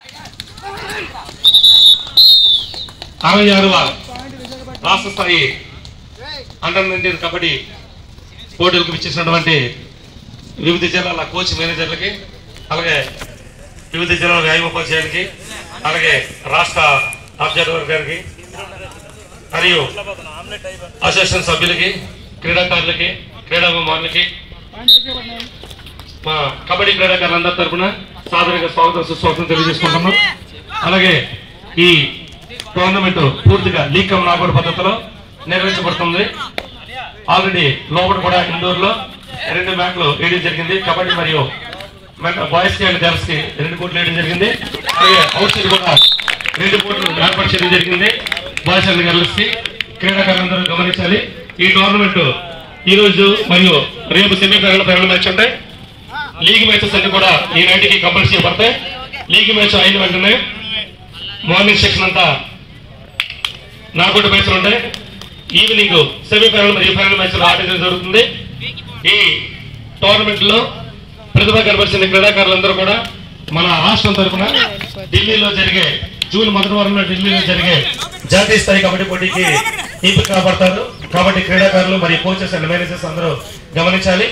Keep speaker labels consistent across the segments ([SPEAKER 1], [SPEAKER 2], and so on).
[SPEAKER 1] అరవై ఆరవ రాష్ట్ర స్థాయి అండర్ నైన్టీన్ కబడ్డీ పోటీలకు ఇచ్చేసినటువంటి వివిధ జిల్లాల కోచ్ మేనేజర్లకి అలాగే వివిధ జిల్లాల వ్యాయామోపాధ్యాయులకి అలాగే రాష్ట్ర అబ్జర్వర్ గారికి మరియు అసోసియేషన్ సభ్యులకి క్రీడాకారులకి క్రీడాభిమానులకి మా కబడ్డీ క్రీడాకారులందరి తరపున సాధారణంగా స్వాగతం సుస్వాగతం తెలియజేసుకుంటున్నాం అలాగే ఈ టోర్నమెంట్ పూర్తిగా లీగ్ కమ్ నాగోడ్ పద్ధతిలో నిర్వహించబడుతుంది ఆల్రెడీ లోపల కూడా ఇండోర్ లో రెండు మ్యాచ్లు వేయడం జరిగింది కబడ్డీ మరియు బాయ్స్ కి అండ్ గర్ల్స్ కి రెండు కోట్లు వేయడం జరిగింది అలాగే అవుట్ సైడ్ కూడా రెండు కోట్లు ఏర్పాటు చేయడం జరిగింది బాయ్స్ అండ్ గర్ల్స్ కి క్రీడాకారులందరూ గమనించాలి ఈ టోర్నమెంట్ ఈ రోజు మరియు రేపు సెమీఫైనల్ ఫైనల్ మ్యాచ్ ఉంటాయి లీగ్ మ్యాచెస్ అన్ని కూడా ఈ నైట్కి కంపల్సరీ పడతాయి లీగ్ మ్యాచ్ అయిన వెంటనే మార్నింగ్ సెక్షన్ అంతా నాకోటి మ్యాచ్లు ఉంటాయి ఈవినింగ్ సెమీఫైనల్ మరియు ఫైనల్ మ్యాచ్లు ఆడించడం జరుగుతుంది ఈ టోర్నమెంట్ లో ప్రతిభ కనబరిచిన క్రీడాకారులందరూ కూడా మన రాష్ట్రం తరఫున ఢిల్లీలో జరిగే జూన్ మొదటి వారంలో ఢిల్లీలో జరిగే జాతీయ స్థాయి కబడ్డీ పోటీకి ఎంపిక కాబడతారు కాబట్టి క్రీడాకారులు మరియు కోచెస్ అండ్ మేనేజర్స్ అందరూ గమనించాలి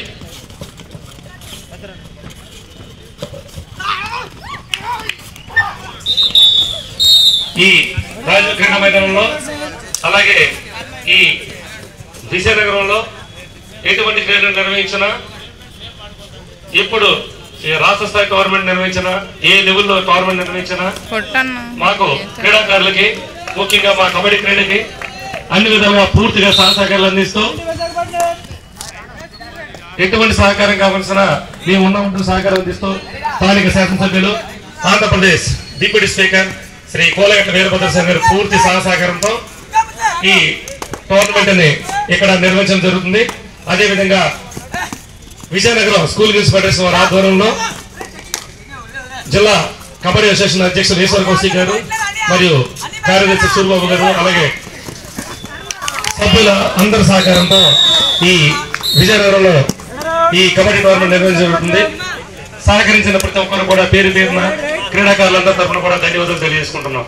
[SPEAKER 1] ఈ రాజు క్రీడా మైదానంలో అలాగే ఈ విజయనగరంలో ఎటువంటి క్రీడలు నిర్వహించినా ఇప్పుడు ఈ రాష్ట్ర స్థాయి గవర్నమెంట్ నిర్వహించిన ఏ లెవెల్లో గవర్నమెంట్ నిర్వహించినా
[SPEAKER 2] కొట్టన్న
[SPEAKER 1] మాకు క్రీడాకారులకి ముఖ్యంగా మా కబడ్డీ క్రీడకి అన్ని విధాలుగా పూర్తిగా సహకారాలు అందిస్తూ ఎటువంటి సహకారం కావాల్సిన మేము ఉన్నామంటూ సహకారం అందిస్తూ స్థానిక శాసనసభ్యులు ఆంధ్రప్రదేశ్ డిప్యూటీ స్పీకర్ శ్రీ కోలగట్ల వీరభద్రస్వామి గారు పూర్తి సహసహకారంతో ఈ టోర్నమెంట్ ని ఇక్కడ నిర్వహించడం జరుగుతుంది అదేవిధంగా విజయనగరం స్కూల్ గేమ్స్ ఫెడరేషన్ వారి ఆధ్వర్యంలో జిల్లా కబడ్డీ అసోసియేషన్ అధ్యక్షులు ఈశ్వర్ కౌశిక్ గారు మరియు కార్యదర్శి సూర్యబాబు గారు అలాగే సభ్యుల అందరి సహకారంతో ఈ విజయనగరంలో ఈ కబడ్డీ టోర్నమెంట్ నిర్వహించబడుతుంది సహకరించిన ప్రతి ఒక్కరు కూడా పేరు పేరున క్రీడాకారులందరి తరఫున కూడా ధన్యవాదాలు తెలియజేసుకుంటున్నాం